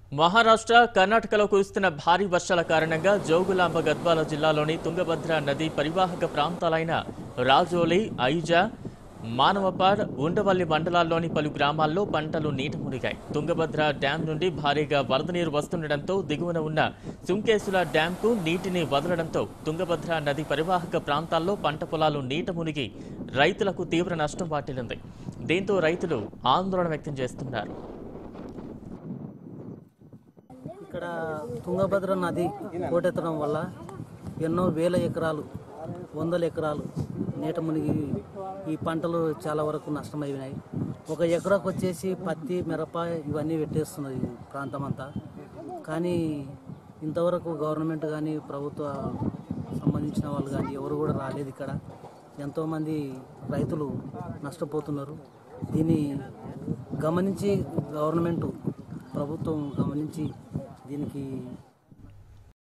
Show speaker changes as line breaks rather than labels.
మహారాష్ట్ర కర్ణాటకలో కురుస్తున్న భారీ వర్షాల కారణంగా జోగులాంబ గద్వాల జిల్లాలోని తుంగభద్ర నది పరివాహక ప్రాంతాలైన రాజోలి ఐజా మానవపాడ్ ఉండవల్లి మండలాల్లోని పలు గ్రామాల్లో పంటలు నీట మునిగాయి తుంగభద్ర డ్యాం నుండి భారీగా వరద నీరు వస్తుండటంతో దిగువన ఉన్న సుంకేసుల డ్యాంకు నీటిని వదలడంతో తుంగభద్ర నది పరివాహక ప్రాంతాల్లో పంట పొలాలు నీట మునిగి రైతులకు తీవ్ర నష్టం వాటిల్లింది దీంతో రైతులు ఆందోళన వ్యక్తం చేస్తున్నారు
ఇక్కడ తుంగభద్ర నది పోటెత్తడం వల్ల ఎన్నో వేల ఎకరాలు వందల ఎకరాలు నీట మునిగి ఈ పంటలు చాలా వరకు నష్టమైనాయి ఒక ఎకరాకు వచ్చేసి పత్తి మిరప ఇవన్నీ పెట్టేస్తున్నది ఈ ప్రాంతం అంతా కానీ ఇంతవరకు గవర్నమెంట్ కానీ ప్రభుత్వ సంబంధించిన వాళ్ళు కానీ ఎవరు కూడా రాలేదు ఇక్కడ ఎంతోమంది రైతులు నష్టపోతున్నారు దీన్ని గమనించి గవర్నమెంట్ ప్రభుత్వం గమనించి దీనికి